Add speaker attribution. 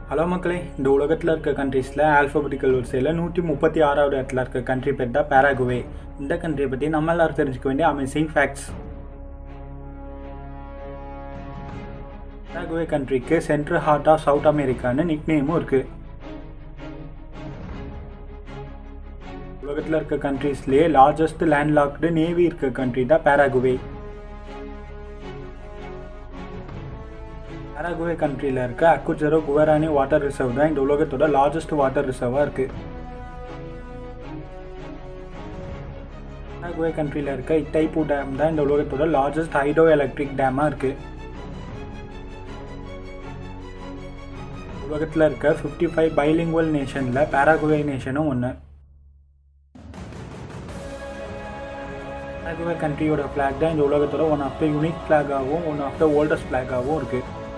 Speaker 1: hello மக்களே இந்த உலகத்தில் இருக்க கண்ட்ரீஸில் ஆல்ஃபபெட்டிக்கல் வரிசையில் நூற்றி முப்பத்தி ஆறாவது இடத்துல இருக்க கண்ட்ரி பேர் தான் பேராகுவே இந்த கண்ட்ரியை பற்றி நம்ம எல்லாரும் தெரிஞ்சுக்க வேண்டிய அமேசிங் ஃபேக்ட்ஸ் பேராகுவே கண்ட்ரிக்கு சென்ட்ரல் ஹார்ட் ஆஃப் சவுத் அமெரிக்கான்னு நிக்நேமும் இருக்குது உலகத்தில் இருக்க கண்ட்ரீஸ்லேயே லார்ஜஸ்ட் லேண்ட்லாக்டு நேவி இருக்க கண்ட்ரி தான் பேராகுவே பேராகுவே கண்ட்ரியில் இருக்க அக்குச்சரோ குவரானி வாட்டர் ரிசர்வ் தான் இந்த உலகத்தோட லார்ஜஸ்ட் வாட்டர் ரிசர்வாக இருக்குது பேராகுவே கண்ட்ரியில் இருக்க இட்டைப்பூ டேம் தான் இந்த உலகத்தோட லார்ஜஸ்ட் ஹைட்ரோ எலக்ட்ரிக் டேமாக இருக்குது உலகத்தில் இருக்க ஃபிஃப்டி ஃபைவ் பைலிங்குவல் நேஷனில் பேராகுவே நேஷனும் ஒன்று பேராகுவே கண்ட்ரியோட ஃப்ளாக் தான் இந்த உலகத்தோட ஒன் ஆஃப் த யூனிக் ஃப்ளாகாகவும் ஒன் ஆஃப் த ஓல்டஸ்ட் ஃப்ளாகாகவும் இருக்குது